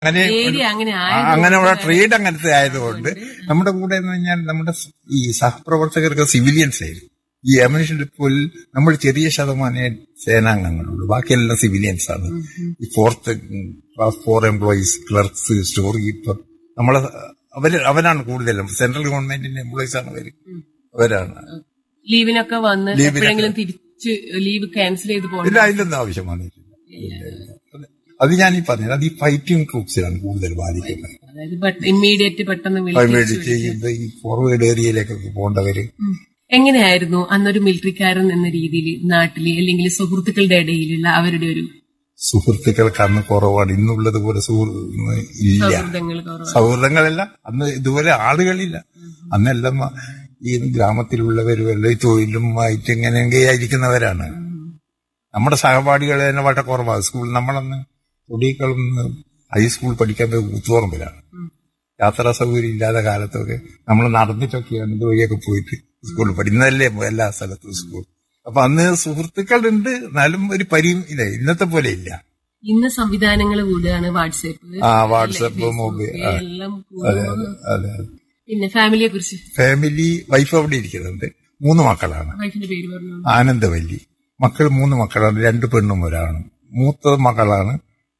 അങ്ങനെ ഏരിയ അങ്ങനെ ആ, ആയതുകൊണ്ട് അങ്ങനെയുള്ള ട്രേഡ് അങ്ങനത്തെ ആയതുകൊണ്ട് നമ്മുടെ കൂടെ എന്ന് പറഞ്ഞാൽ നമ്മുടെ സ് ഈ സഹപ്രവർത്തകർക്ക് സിവിലിയൻസ് ആയിരുന്നു ഈ അമനുഷ്യൻ ഇപ്പോൾ നമ്മൾ ചെറിയ ശതമാനേ സേനാംഗങ്ങളുള്ളൂ ബാക്കിയെല്ലാം സിവിലിയൻസ് ആണ് ഈ fourth class four employees clerks store keeper നമ്മളെ അവര് അവരാണ് കൂടുതലും സെൻട്രൽ ഗവൺമെന്റിന്റെ എംപ്ലോയീസ് ആണ് അവര് അവരാണ് ലീവിനൊക്കെ വന്ന് ലീവിനൊക്കെ. എപ്പോഴെങ്കിലും തിരിച്ച് ലീവ് ക്യാൻസൽ ചെയ്ത് ഇല്ല പോകണം അതിലൊന്നും ആവശ്യം വന്നിട്ടില്ല ഇല്ല, ഇല്ല. അത് ഞാൻ ഈ പറഞ്ഞത് അത് ഈ ഫൈറ്റിംഗ് ട്രൂപ്സിലാണ് കൂടുതൽ ബാധിക്കുന്നത് അതായത് ഇമ്മീഡിയറ്റ് പെട്ടെന്ന് വിളിച്ച് വേണ്ടി ചെയ്യുന്നത് ഈ ഫോർവേഡ് ഏരിയയിലേക്കൊക്കെ പോകേണ്ടവര് ഉം. എങ്ങനെയായിരുന്നു അന്നൊരു മിലിറ്ററിക്കാരൻ എന്ന രീതിയിൽ നാട്ടില് അല്ലെങ്കിൽ സുഹൃത്തുക്കളുടെ ഇടയിലുള്ള അവരുടെ ഒരു സുഹൃത്തുക്കൾക്ക് അന്ന് കുറവാണ് ഇന്നുള്ളത് പോലെ സുഹൃ ഇല്ല സൗഹൃദങ്ങൾ കുറവ് സൗഹൃദങ്ങളല്ല അന്ന് ഇതുപോലെ ആളുകളില്ല അന്നെല്ലാം ഈ ഗ്രാമത്തിലുള്ളവരും എല്ലാം ഈ തൊഴിലും ആയിട്ട് ഇങ്ങനെയൊക്കെ ആയിരിക്കുന്നവരാണ് നമ്മുടെ സഹപാഠികൾ തന്നെ വളരെ കുറവാണ് സ്കൂൾ നമ്മളന്ന് തൊടിക്കളന്ന് ഹൈസ്കൂൾ പഠിക്കാൻ പോയി കൂത്തുപറമ്പിലാണ് യാത്രാ സൗകര്യം ഇല്ലാത്ത കാലത്തൊക്കെ നമ്മൾ നടന്നിട്ടൊക്കെയാണ് ഇതുവഴിയൊക്കെ പോയിട്ട് സ്കൂളിൽ പഠിക്കുന്നതല്ലേ എല്ലാ സ്ഥലത്തും സ്കൂൾ അപ്പൊ അന്ന് സുഹൃത്തുക്കളുണ്ട് എന്നാലും ഒരു പരിയും ഇല്ല ഇന്നത്തെ പോലെ ഇല്ല ഇന്ന് സംവിധാനങ്ങൾ കൂടുകയാണ് വാട്സാപ്പ് ആ വാട്സപ്പ് മൊബൈൽ ആ, എല്ലാം അതെ കൂടുന്നു. അതെ അതെ പിന്നെ ഫാമിലിയെ കുറിച്ച് ഫാമിലി വൈഫ് അവിടെ ഇരിക്കുന്നുണ്ട് മൂന്ന് മക്കളാണ് വൈഫിന്റെ പേര് പറഞ്ഞു ആനന്ദവല്ലി മക്കൾ മൂന്ന് മക്കളാണ് രണ്ട് പെണ്ണും ഒരാണും മൂത്ത മകളാണ്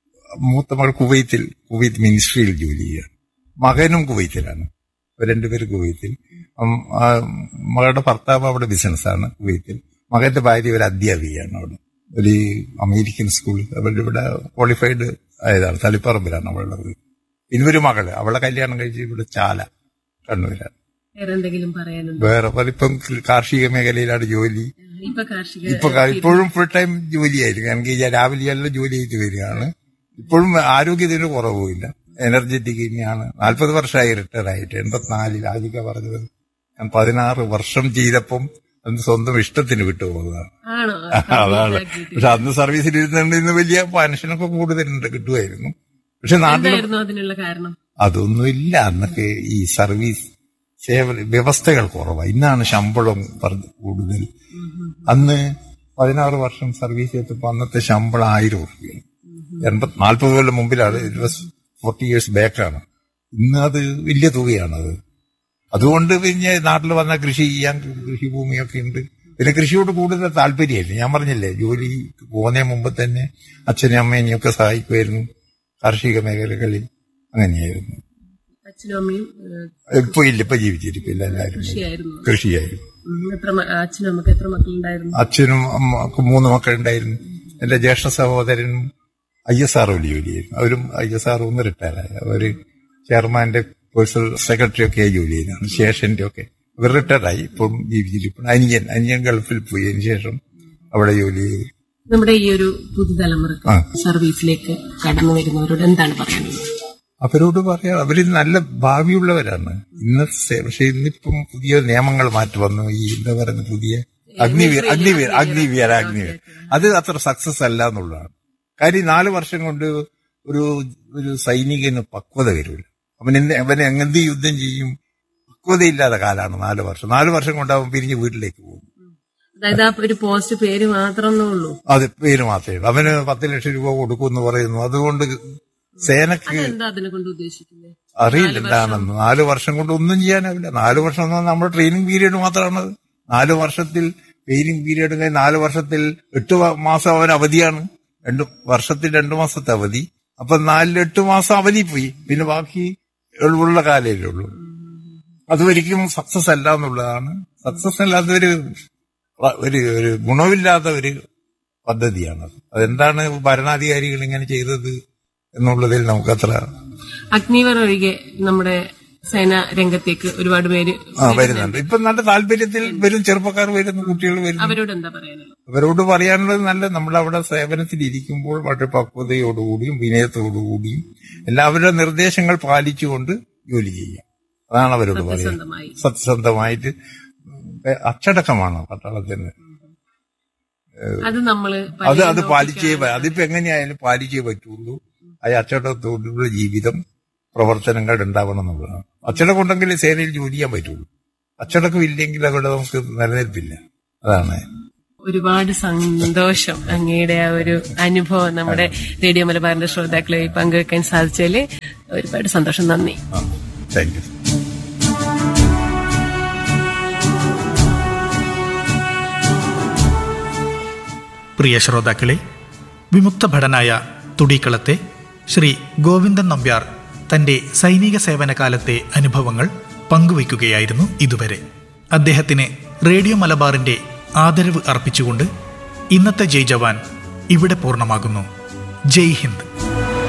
മൂത്ത മകൾ കുവൈത്തിൽ കുവൈത്ത് മിനിസ്ട്രിയിൽ ജോലി ചെയ്യുകയാണ് മകനും കുവൈത്തിലാണ് ഇവർ രണ്ടുപേരും കുവൈത്തിൽ ഉം, ആ, മകളുടെ ഭർത്താവ് അവിടെ ബിസിനസ്സാണ് കുവൈത്തിൽ മകന്റെ ഭാര്യ ഒരു അധ്യാപികയാണ് അവിടെ ഒരു അമേരിക്കൻ സ്കൂളിൽ അവരുടെ ഇവിടെ ക്വാളിഫൈഡ് ആയതാണ് തളിപ്പറമ്പിലാണ് അവളുടെ വീട് പിന്നെ ഒരു മകള് അവളെ കല്യാണം കഴിച്ച് ഇവിടെ ചാല കണ്ണൂരാണ് വേറെ എന്തെങ്കിലും പറയാനുണ്ടോ വേറെ പല ഇപ്പം കാർഷിക മേഖലയിലാണ് ജോലി ഇപ്പൊ കാർഷിക ഇപ്പൊ ക- ഇപ്പോഴും ഫുൾ ടൈം ജോലിയായിരിക്കും എനിക്ക് ഞാൻ രാവിലെ എല്ലാം ജോലി ചെയ്ത് വരികയാണ് ഇപ്പോഴും ആരോഗ്യത്തിന് കുറവുമില്ല എനർജറ്റിക് തന്നെയാണ് നാൽപ്പത് വർഷമായി റിട്ടയർ ആയിട്ട് എൺപത്തിനാലിൽ ആജിക പറഞ്ഞത് ഞാൻ പതിനാറ് വർഷം ചെയ്തപ്പം അത് സ്വന്തം ഇഷ്ടത്തിന് വിട്ടുപോകുന്നതാണ് ആണോ അതാണ് പക്ഷെ അന്ന് സർവീസിൽ ഇരുന്നുകൊണ്ട് ഇന്ന് വലിയ പെൻഷനൊക്കെ കൂടുതലുണ്ട് കിട്ടുമായിരുന്നു പക്ഷെ നാട്ടിൽ എന്തായിരുന്നു അതിനുള്ള കാരണം അതൊന്നുമില്ല അന്നൊക്കെ ഈ സർവീസ് സേവ വ്യവസ്ഥകൾ കുറവാണ് ഇന്നാണ് ശമ്പളം പറഞ്ഞ് കൂടുതൽ അന്ന് പതിനാറ് വർഷം സർവീസ് ചെയ്തപ്പോൾ അന്നത്തെ ശമ്പളം ആയിരം റുപ്യാണ് എൺപത് നാൽപ്പത് കൊല്ലം മുമ്പിലാണ് ഇറ്റ് വാസ് ഫോർട്ടി ഇയേഴ്സ് ബാക്കാണ് ഇന്ന് അത് വലിയ തുകയാണ് അത് അതുകൊണ്ട് പിന്നെ നാട്ടിൽ വന്ന കൃഷി ചെയ്യാൻ കൃഷിഭൂമിയൊക്കെ ഉണ്ട് പിന്നെ കൃഷിയോട് കൂടുതൽ താല്പര്യമായിരുന്നു ഞാൻ പറഞ്ഞില്ലേ ജോലി പോകുന്നതിന് മുമ്പ് തന്നെ അച്ഛനും അമ്മേനെയൊക്കെ സഹായിക്കുമായിരുന്നു കാർഷിക മേഖലകളിൽ അങ്ങനെയായിരുന്നു അച്ഛനും അമ്മയും ഏഹ്, ഇപ്പൊ ഇല്ല ഇപ്പൊ ജീവിച്ചിരിപ്പില്ല എല്ലാവരും കൃഷിയായിരുന്നു കൃഷിയായിരുന്നു ഉം. എത്ര മ- അച്ഛനും അമ്മക്ക് എത്ര മക്കളുണ്ടായിരുന്നു അച്ഛനും അമ്മക്കും മൂന്ന് മക്കളുണ്ടായിരുന്നു എന്റെ ജ്യേഷ്ഠ സഹോദരനും ഐ എസ് ആർ ജോലിയായിരുന്നു അവരും ഐ എസ് ആർ ഒന്ന് റിട്ടയറായി അവര് ചെയർമാന്റെ പേഴ്സണൽ സെക്രട്ടറി ഒക്കെ ജോലി ചെയ്യുന്നതാണ് ശേഷന്റെ ഒക്കെ ഇവർ റിട്ടയറായി ഇപ്പം ജീവിച്ചിരിപ്പുണ്ട് അനിയൻ അനിയൻ ഗൾഫിൽ പോയി അതിന് ശേഷം അവിടെ ജോലി ചെയ്തു നമ്മുടെ ഈ ഒരു പുതുതലമുറക്ക് ആ. സർവീസിലേക്ക് കടന്നു വരുന്നവരോട് എന്താണ് പറയാനുള്ളത് അവരോട് പറയാം അവര് നല്ല ഭാവിയുള്ളവരാണ് ഇന്നത്തെ പക്ഷെ ഇന്നിപ്പം പുതിയ നിയമങ്ങൾ മാറ്റി വന്നു ഈ എന്താ പറയുന്നത് പുതിയ അഗ്നിവീർ അഗ്നിവീർ അഗ്നിവീർ അഗ്നിവീർ അത് അത്ര സക്സസ് അല്ല എന്നുള്ളതാണ് കാര്യം നാല് വർഷം കൊണ്ട് ഒരു ഒരു സൈനികന് പക്വത വരില്ല അവൻ എന്ത് അവൻ എന്ത് യുദ്ധം ചെയ്യും പക്വതയില്ലാത്ത കാലാണ് നാല് വർഷം നാല് വർഷം കൊണ്ട് അവൻ പിരിഞ്ഞ് വീട്ടിലേക്ക് പോകും അതായത് ആ ഒരു പോസ്റ്റ് പേര് മാത്രമേ ഉള്ളൂ അത് പേര് മാത്രമേ ഉള്ളൂ അവന് പത്ത് ലക്ഷം രൂപ കൊടുക്കുമെന്ന് പറയുന്നു അതുകൊണ്ട് സേനക്ക് എന്താ അതിനെ കൊണ്ട് ഉദ്ദേശിക്കുന്നത് അറിയില്ല എന്താണെന്ന് നാല് വർഷം കൊണ്ട് ഒന്നും ചെയ്യാനാവില്ല നാല് വർഷം എന്ന് പറഞ്ഞാൽ നമ്മുടെ ട്രെയിനിങ് പീരീഡ് മാത്രമാണത് നാല് വർഷത്തിൽ ട്രെയിനിങ് പീരീഡ് കഴിഞ്ഞ് നാല് വർഷത്തിൽ എട്ട് വ- മാസം അവൻ അവധിയാണ് രണ്ട് വർഷത്തിൽ രണ്ടു മാസത്തെ അവധി അപ്പൊ നാലിൽ എട്ട് മാസം അവധി പോയി പിന്നെ ബാക്കി ഉള്ള കാലമല്ലേ ഉള്ളൂ അതൊരിക്കലും സക്സസ് അല്ല എന്നുള്ളതാണ് സക്സസ് അല്ലാത്ത ഒരു ഒരു ഒരു ഗുണമില്ലാത്ത ഒരു പദ്ധതിയാണത് അതെന്താണ് ഭരണാധികാരികൾ ഇങ്ങനെ ചെയ്തത് എന്നുള്ളതിൽ നമുക്കത്ര അഗ്നിവർ ഒഴികെ നമ്മുടെ സേന രംഗത്തേക്ക് ഒരുപാട് പേര് ആ വരുന്നുണ്ട് ഇപ്പൊ നല്ല താല്പര്യത്തിൽ വരും ചെറുപ്പക്കാർ വരുന്നു കുട്ടികൾ വരുന്നു അവരോട് എന്താ പറയാനുള്ളത് അവരോട് പറയാനുള്ളത് നല്ല നമ്മളവിടെ സേവനത്തിൽ ഇരിക്കുമ്പോൾ വളരെ പക്വതയോടുകൂടിയും വിനയത്തോടുകൂടിയും എല്ലാവരുടെ നിർദ്ദേശങ്ങൾ പാലിച്ചുകൊണ്ട് ജോലി ചെയ്യാം അതാണ് അവരോട് പറയുന്നത് സ്വന്തമായി സത്യസന്ധമായിട്ട് അച്ചടക്കമാണ് പട്ടാളത്തിന് അത് നമ്മള് അത് അത് പാലിച്ചേ പ- അതിപ്പോ എങ്ങനെയായാലും പാലിച്ചേ പറ്റുള്ളൂ ആ അച്ചടക്കത്തോടുള്ള ജീവിതം പ്രവർത്തനങ്ങൾ ഉണ്ടാവണം എന്നുള്ളതാണ് അച്ചടക്കം ഉണ്ടെങ്കിൽ സേനയിൽ ജോലി ചെയ്യാൻ പറ്റുള്ളൂ അച്ചടക്കം ഇല്ലെങ്കിൽ അവിടെ നമുക്ക് നിലനിൽപ്പില്ല അതാണ് ഒരുപാട് സന്തോഷം അങ്ങയുടെ ആ ഒരു അനുഭവം നമ്മുടെ റേഡിയോ മലബാറിന്റെ ശ്രോതാക്കളെ പങ്കുവെക്കാൻ സാധിച്ചതിൽ ഒരുപാട് സന്തോഷം നന്ദി താങ്ക് യു പ്രിയ ശ്രോതാക്കളെ വിമുക്ത ഭടനായ തുടിക്കളത്തെ ശ്രീ ഗോവിന്ദൻ നമ്പ്യാർ തന്റെ സൈനിക സേവനകാലത്തെ അനുഭവങ്ങൾ പങ്കുവയ്ക്കുകയായിരുന്നു ഇതുവരെ അദ്ദേഹത്തിന് റേഡിയോ മലബാറിന്റെ ആദരവ് അർപ്പിച്ചുകൊണ്ട് ഇന്നത്തെ ജയ് ജവാൻ ഇവിടെ പൂർണ്ണമാകുന്നു ജയ് ഹിന്ദ്